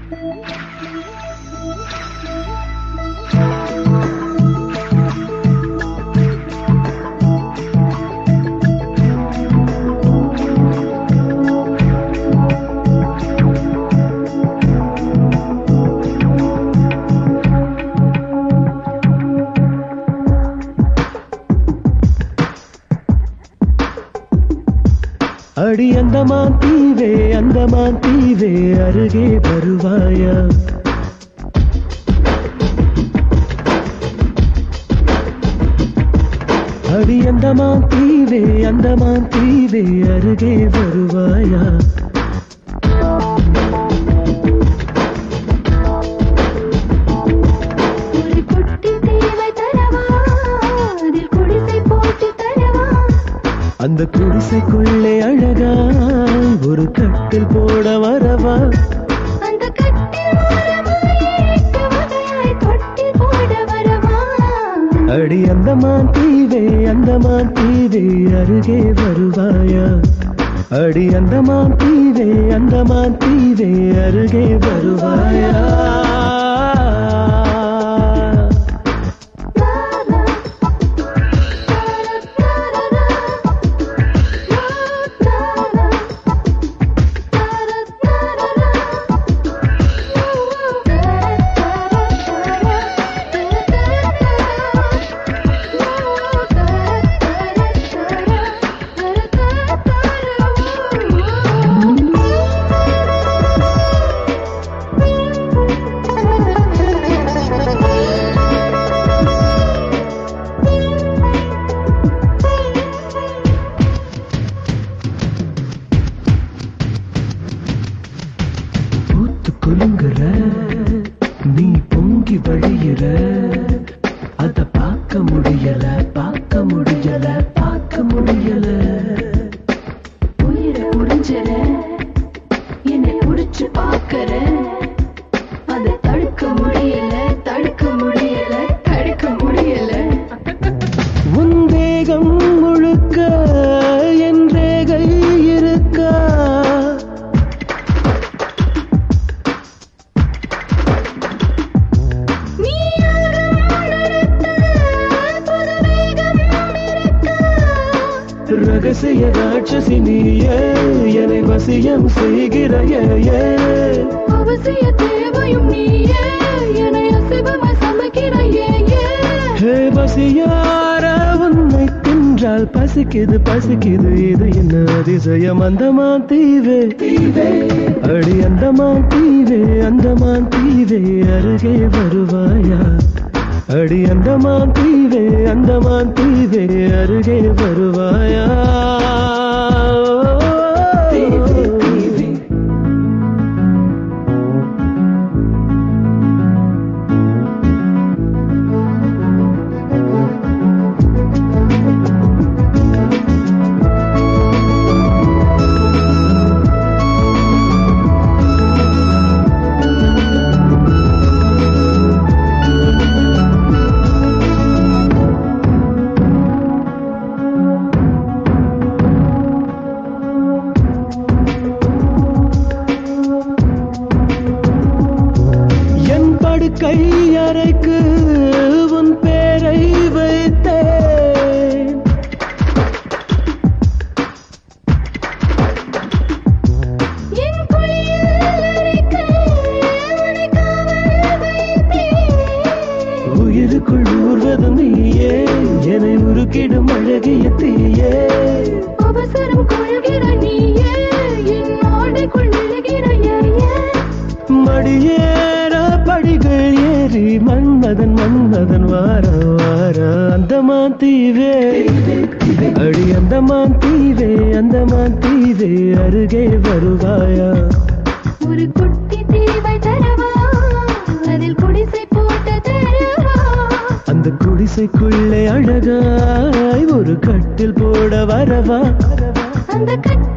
அடி அந்தமான் தீவே அந்தமான் தீவே அருகே வருவாயா அடி அந்தமான் தீவே அந்தமான் தீவே அருகே வருவாயா ஒரு குட்டி தேவை தரவா அதில் குடிசை போட்டு தரவா அந்த குடிசைக்குள்ளே அழகா ஒரு கட்டில் போட வரவா அந்த கட்டில் ஓரமாய் எட்டு வகையாய் தொட்டில் போட வரவா அடி அந்தமான் தீவே அந்தமான் தீவே அருகே வருவாயா அடி அந்தமான் தீவே அந்தமான் தீவே அருகே வருவாயா பூத்து குலுங்குற நீ பொங்கி வழியுற அத பார்க்க முடியல பார்க்க முடியல பார்க்க முடியல உயிரை உறிஞ்சுற, என்னை உரிச்சு பார்க்கற. அதை தடுக்க முடியல தடுக்க முடியல தடுக்க முடியல உன் தேகம் முழுக்க என் ரேகை இருக்கா நீயாக உணர்த்த புது வேகம் இருக்கா? ரகசிய ராட்சசி நீயே என்னை வசியம் செய்கிறாயே அவசிய தேவையும் நீயே என்னை அசைவமாய் சமைக்கிறையே ஹே பசியார உன்னை தின்றால் பசிக்குது பசிக்குது இது என்ன அதிசயம் அந்தமான் தீவே அடி அந்தமான் தீவே அந்தமான் தீவே அருகே வருவாயா அடி அந்தமான் தீவே அந்தமான் தீவே அருகே வருவாயா என் படுக்கை அறைக்கு உன் பேரை வைத்தேன் என் குளியல் அறைக்கு உன்னை காவல் வைத்தேன் உயிருக்குள் ஊர்வதும் நீயே என்னை உருக்கிடும் அழகிய தீயே அவசரம் கொள்கிற நீயே என் ஆடைக்குள் நெழுகிறையே மடியேற படிகள் ஏறி மன்மதன் மன்மதன் வார வார அந்தமான் தீவே அடி அந்தமான் தீவே அந்தமான் தீவே அருகே வருவாயா ஒரு குட்டி தீவை தரவா அதில் குடிசை போட்டு தரவா அந்த குடிசைக்குள்ளே அழகாய் ஒரு கட்டில் போட வரவா அந்த கட்டில்